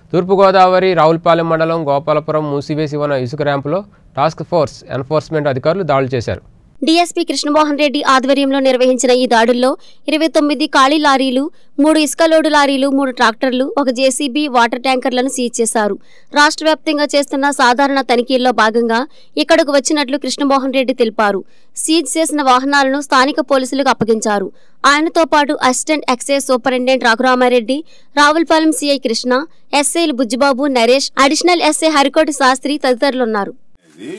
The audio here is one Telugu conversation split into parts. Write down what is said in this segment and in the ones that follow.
తూర్పుగోదావరి రావులపాలెం మండలం గోపాలపురం మూసివేసి ఉన్న ఇసుక ర్యాంపులో టాస్క్ ఫోర్స్ ఎన్ఫోర్స్మెంట్ అధికారులు దాడులు చేశారు డీఎస్పీ కృష్ణమోహన్ రెడ్డి ఆధ్వర్యంలో నిర్వహించిన ఈ దాడుల్లో ఇరవై తొమ్మిది ఖాళీ లారీలు మూడు ఇసుక లోడు లారీలు మూడు ట్రాక్టర్లు ఒక జేసీబీ వాటర్ ట్యాంకర్లను సీజ్ చేశారు రాష్ట్ర వ్యాప్తంగా చేస్తున్న సాధారణ తనిఖీల్లో భాగంగా ఇక్కడకు వచ్చినట్లు కృష్ణమోహన్ రెడ్డి తెలిపారు సీజ్ చేసిన వాహనాలను స్థానిక పోలీసులకు అప్పగించారు ఆయనతో పాటు assistant excise superintendent రఘురామారెడ్డి Ravulapalem CI Krishna ఎస్ఐలు బుజ్జిబాబు నరేష్ అడిషనల్ ఎస్ఐ హరికోటి శాస్త్రి తదితరులున్నారు ఇది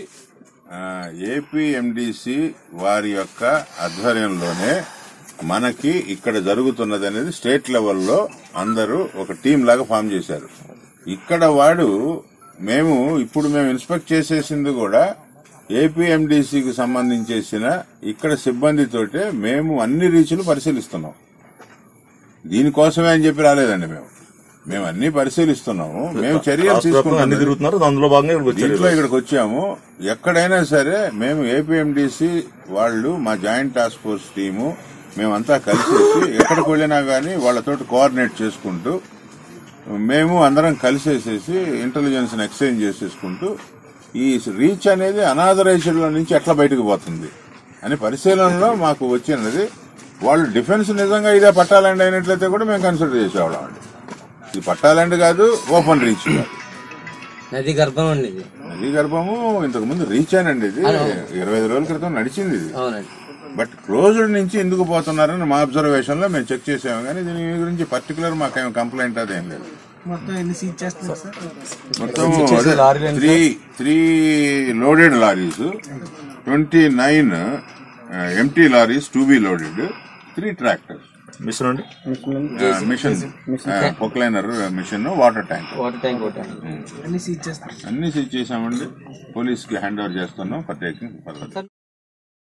ఏపీఎండిసి వారి యొక్క ఆధ్వర్యంలోనే మనకి ఇక్కడ జరుగుతున్నది అనేది స్టేట్ లెవెల్లో అందరూ ఒక టీం లాగా ఫామ్ చేశారు ఇక్కడ వాడు మేము ఇప్పుడు మేము ఇన్స్పెక్ట్ చేసేసింది కూడా ఏపీఎండిసికి సంబంధించేసిన ఇక్కడ సిబ్బందితోటే మేము అన్ని రీచ్లు పరిశీలిస్తున్నాం దీనికోసమే అని చెప్పి రాలేదండి మేము మేము అన్ని పరిశీలిస్తున్నాము మేము చర్యలు రాష్ట్ర వ్యాప్తంగా అన్ని తీసుకుంటాం తిరుగుతున్నారు అందులో భాగంగా ఇక్కడికి వచ్చారు దీంట్లో ఇక్కడికి వచ్చాము ఎక్కడైనా సరే మేము ఏపీఎండిసి వాళ్ళు మా జాయింట్ టాస్క్ ఫోర్స్ టీము మేమంతా కలిసేసి ఎక్కడికి వెళ్ళినా గానీ వాళ్ళతోటి కోఆర్డినేట్ చేసుకుంటూ మేము అందరం కలిసేసేసి ఇంటెలిజెన్స్ ఎక్స్చేంజ్ చేసేసుకుంటూ ఈ రీచ్ అనేది అనాథరైజ్డ్ లో నుంచి ఎట్లా బయటకు పోతుంది అని పరిశీలనలో మాకు వచ్చినది వాళ్ళు డిఫెన్స్ నిజంగా ఇదే పట్టాలండి అయినట్లయితే కూడా మేము కన్సిడర్ చేసేవాళ్ళం అండి ఇది పట్టాలండి కాదు ఓపెన్ రీచ్ కాదు నది గర్భం అండి ఇది నదీ గర్భము ఇంతకు ముందు రీచ్ అయినండి ఇది ఇరవై ఐదు రోజుల క్రితం నడిచింది ఇది అవునండి బట్ క్లోజ్డ్ నుంచి ఎందుకు పోతున్నారని మా అబ్జర్వేషన్ లో మేము చెక్ చేసాము కానీ దీని గురించి పర్టికులర్ మాకేం కంప్లైంట్ అదేం లేదు మొత్తం ఎన్ని సీజ్ చేస్తున్నారు సార్ మొత్తం three three loaded lorries twenty nine MT lorries to be loaded three tractors machine అండి machine poclainer machine water tank water tank ఒకటి అన్ని సీజ్ చేస్తారు అన్ని సీజ్ చేసామండి పోలీస్ కి హ్యాండ్ ఓవర్ చేస్తున్నాం ఫర్ టేకింగ్ ఫర్దర్